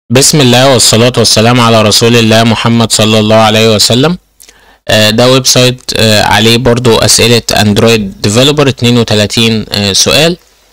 بسم الله والصلاة والسلام على رسول الله محمد صلى الله عليه وسلم آه، ده ويب سايت آه، عليه برضو أسئلة أندرويد ديفلوبر 32 آه، سؤال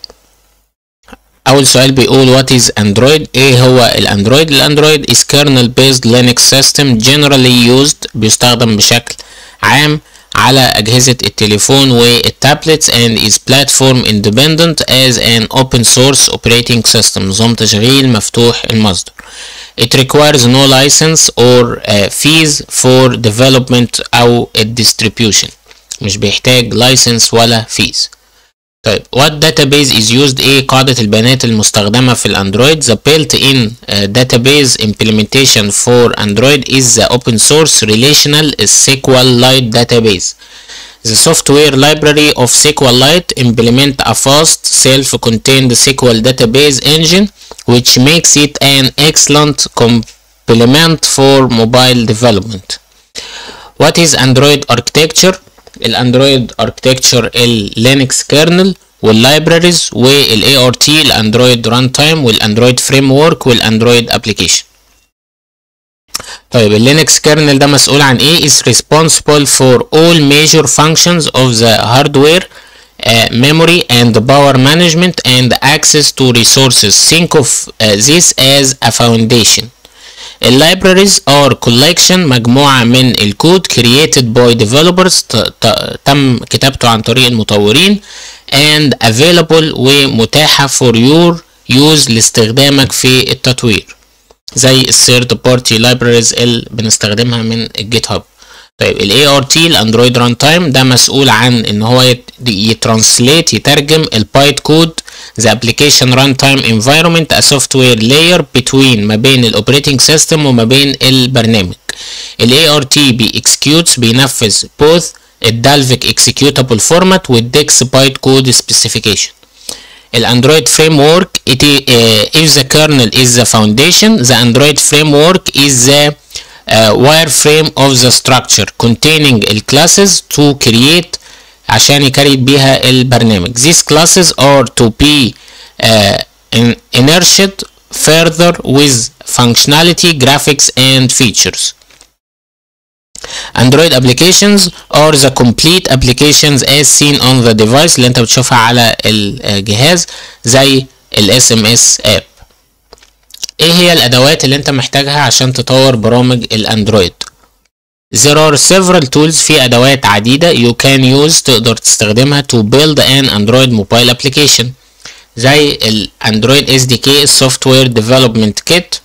أول سؤال بيقول what is Android إيه هو الأندرويد الأندرويد is kernel based Linux system generally used بيستخدم بشكل عام على أجهزة التليفون والتابلتس and is platform independent as an open source operating system نظام تشغيل مفتوح المصدر It requires no license or uh, fees for development أو distribution مش بيحتاج license ولا fees طيب what database is used ايه قاعدة البيانات المستخدمة في الاندرويد the built-in uh, database implementation for android is the open source relational SQLite database the software library of SQLite implement a fast self-contained SQL database engine which makes it an excellent complement for mobile development what is android architecture الاندرويد اركتكتشر اللينكس كيرنل واللايبراريز والاي ار تي الاندرويد ران تايم والاندرويد فريم ورك والاندرويد ابلكيشن طيب اللينكس كيرنل ده مسؤول عن ايه is responsible for all major functions of the hardware uh, memory and power management and access to resources think of uh, this as a foundation اللايبراريز are collection مجموعة من الكود created by developers ت- ت- تم كتابته عن طريق المطورين and available ومتاحة for your use لاستخدامك في التطوير زي الثيرد بارتي لايبراريز اللي بنستخدمها من الجيت هاب طيب الاي ار تي الاندرويد ران تايم ده مسؤول عن ان هو يت- يترانسليت يترجم البايت كود the application runtime environment a software layer between ما بين الاوبريتنج سيستم وما بين البرنامج ال ART بي executes بينفذ both الدالفيك executable format والديكس بايت كود specification الاندرويد فريم ورك it i- uh, if the kernel is the foundation the android framework is the uh, wireframe of the structure containing ال classes to create عشان يكريت بيها البرنامج these classes are to be uh, in- inerted further with functionality graphics and features Android applications are the complete applications as seen on the device اللي انت بتشوفها على الجهاز زي ال SMS app ايه هي الادوات اللي انت محتاجها عشان تطور برامج الاندرويد There are several tools في ادوات عديدة you can use تقدر تستخدمها to build an Android mobile application زي ال Android SDK Software Development Kit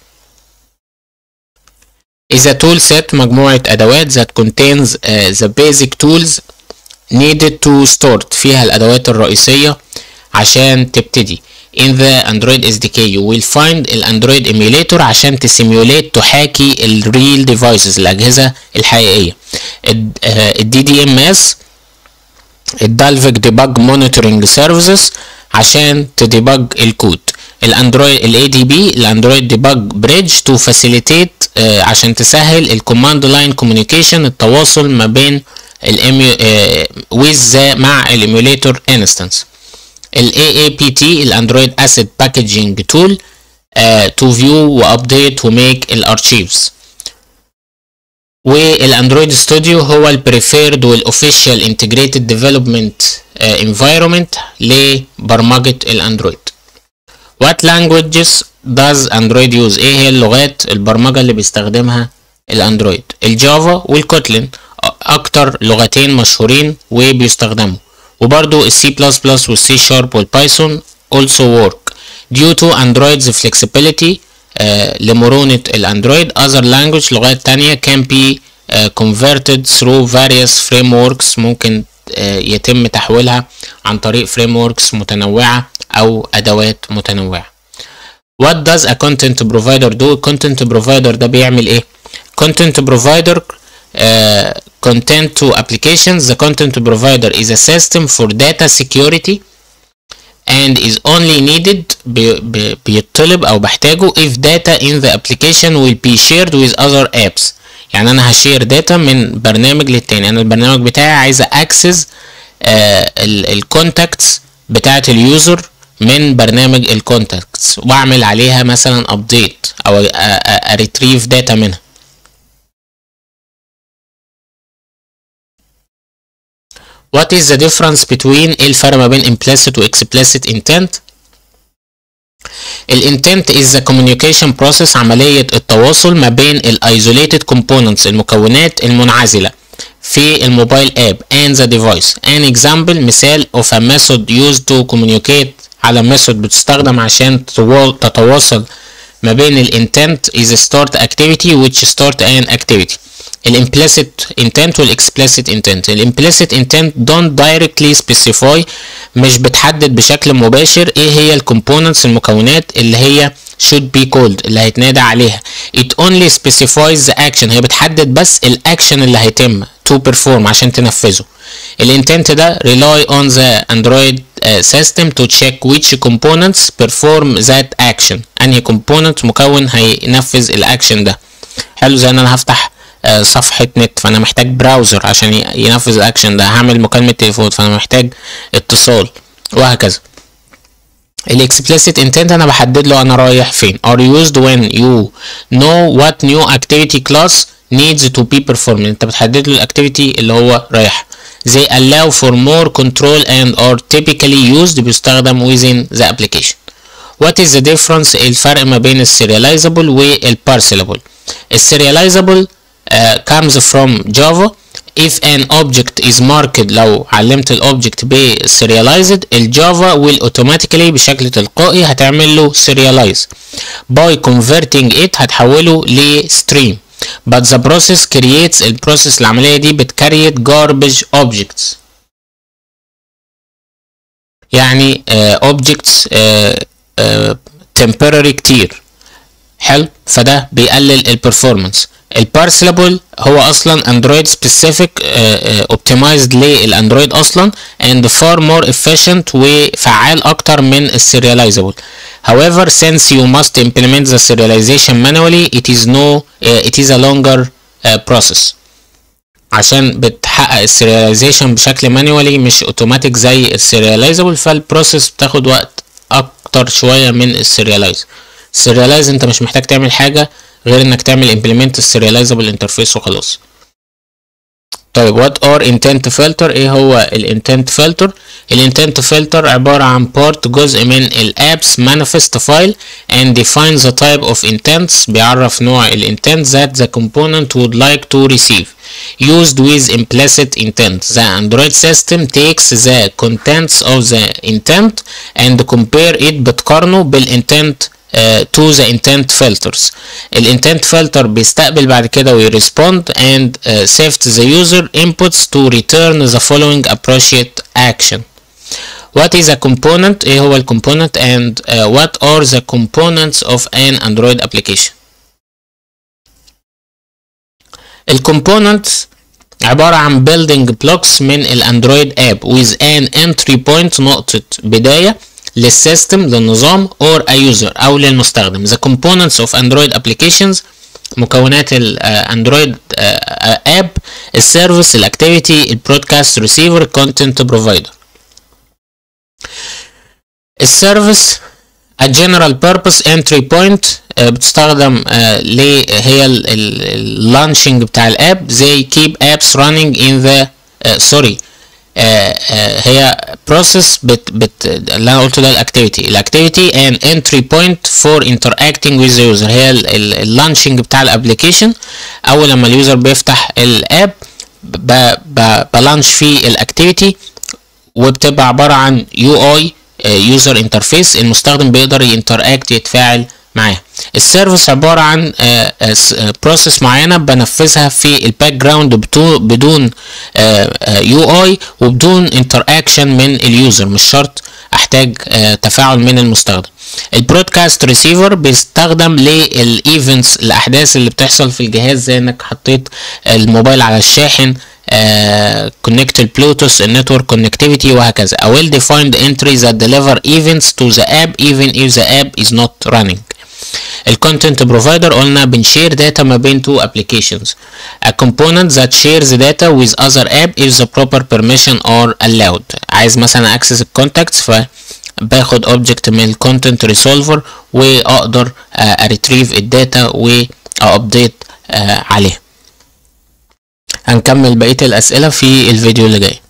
is a tool set مجموعة أدوات that contains uh, the basic tools needed to start فيها الأدوات الرئيسية عشان تبتدي in the Android SDK you will find الأندرويد emulator عشان تسيميوليت تحاكي ال real devices الأجهزة الحقيقية ال آه، ال DDMS الدالفيك ديباج مونيتورنج سيرفيسز عشان تديباج الكود الاندرويد الاي دي بي الاندرويد ديباج بريدج تو فاسيليتيت عشان تسهل الكوماند لاين كوميونيكيشن التواصل ما بين الاميو ويز مع الايميوليتور انستنس الاي اي بي تي الاندرويد اسيد باكجينج تول تو فيو وابديت وميك الارشيفز والاندرويد ستوديو هو البريفيرد والاوفيشال انتجريتد ديفلوبمنت انفايرمنت لبرمجه الاندرويد What languages does Android use؟ ايه هي اللغات البرمجة اللي بيستخدمها الاندرويد؟ الجافا والكوتلين اكتر لغتين مشهورين وبيستخدموا وبرضو السي بلس بلس والسي شارب والبايثون also work due to Android's flexibility آه لمرونة الاندرويد other language لغات تانية can be آه converted through various frameworks ممكن آه يتم تحويلها عن طريق frameworks متنوعة أو أدوات متنوعة What does a content provider do? content provider ده بيعمل ايه؟ content provider uh, content to applications the content provider is a system for data security and is only needed بي بي بيطلب او بحتاجه if data in the application will be shared with other apps يعني انا هشير داتا من برنامج للتاني انا البرنامج بتاعي عايز اكسس الكونتاكتس بتاعت اليوزر من برنامج الكونتاكتس واعمل عليها مثلا ابديت او اريتريف داتا منها What is the difference between ايه الفرق ما بين implicit و explicit intent الانتنت is the communication process عملية التواصل ما بين ال isolated components المكونات المنعزلة في الموبايل اب and the device an example مثال of a method used to communicate على method بتستخدم عشان تتواصل ما بين الانتنت is a start activity which start an activity الامبليسيت intent والاكسبليسيت intent الامبليسيت intent don't directly specify مش بتحدد بشكل مباشر ايه هي الكومبوننتس المكونات اللي هي should be called اللي هيتنادى عليها it only specifies the action هي بتحدد بس الاكشن اللي هيتم to perform عشان تنفذه الانتنت ده rely on the android uh, system to check which components perform that action انهي component مكون هينفذ الاكشن ده حلو زي ان انا هفتح uh, صفحة نت فانا محتاج براوزر عشان ينفذ الاكشن ده هعمل مكالمة تليفون فانا محتاج اتصال وهكذا الاكسبلسيت انتنت انا بحدد له انا رايح فين are used when you know what new activity class needs to be performed انت بتحدد له الاكتيفيتي اللي هو رايح they allow for more control and are typically used بيستخدم within the application what is the difference الفرق ما بين السerializable والparcelable السerializable uh, comes from Java if an object is marked لو علمت الاوبجكت ب serialized الجافا will automatically بشكل تلقائي هتعمل له serialize by converting it هتحوله ل string but the process creates البروسيس العملية دي بتكريت garbage objects يعني uh, objects uh, uh, temporary كتير حلو فده بيقلل البرفورمانس البارسلابل هو اصلا اندرويد سبيسيفيك اوبتمايزد للاندرويد اصلا and far more efficient وفعال اكتر من السerializable however since you must implement the serialization manually it is no uh, it is a longer uh, process عشان بتحقق السيرياليزيشن بشكل مانيوالي مش اوتوماتيك زي السيرياليزابل فالبروسيس بتاخد وقت اكتر شويه من السيريالايز السيريالايز انت مش محتاج تعمل حاجه غير انك تعمل implement السيرياليزابل انترفيس وخلاص طيب what are intent filter ايه هو الانتنت فلتر الانتنت فلتر عبارة عن part جزء من الابس manifest file and defines the type of intents بيعرف نوع الانتنت that the component would like to receive used with implicit intent the android system takes the contents of the intent and compare it بتقارنه بالintent Uh, to the intent filters الانتنت filter بيستقبل بعد كده ويرسبوند and uh, sift the user inputs to return the following appropriate action what is a component ايه هو الكومبوننت and uh, what are the components of an android application الكومبوننتس عبارة عن building blocks من الاندرويد اب with an entry point نقطة بداية للسيستم للنظام or a user او للمستخدم the components of android applications مكونات الاندرويد اب السيرفيس الاكتيفيتي البرودكاست ريسيفر كونتنت بروفايدر السيرفيس a general purpose entry point بتستخدم ل هي اللانشنج بتاع الاب زي keep apps running in the sorry آه آه هي بروسيس بت بت اللي انا قلته ده الاكتيفيتي الاكتيفيتي ان انتري بوينت فور interacting with the user هي اللانشنج بتاع الابلكيشن اول لما اليوزر بيفتح الاب بلانش فيه الاكتيفيتي وبتبقى عباره عن يو اي يوزر انترفيس المستخدم بيقدر ينتراكت يتفاعل معاها السيرفيس عبارة عن بروسيس معينة بنفذها في الباك جراوند بدون يو اي وبدون انتراكشن من اليوزر مش شرط احتاج تفاعل من المستخدم البرودكاست ريسيفر بيستخدم للايفنتس الاحداث اللي بتحصل في الجهاز زي انك حطيت الموبايل على الشاحن كونكت البلوتوث النتورك كونكتيفيتي وهكذا a well defined entry that deliver events to the app even if the app is not running الكونتنت بروفايدر قلنا بنشير داتا ما بين two applications a component that shares data with other app if the proper permission are allowed عايز مثلا access الكونتاكتس ف باخد object من ال content resolver واقدر اريتريف الداتا وابديت عليها هنكمل بقية الاسئلة في الفيديو اللي جاي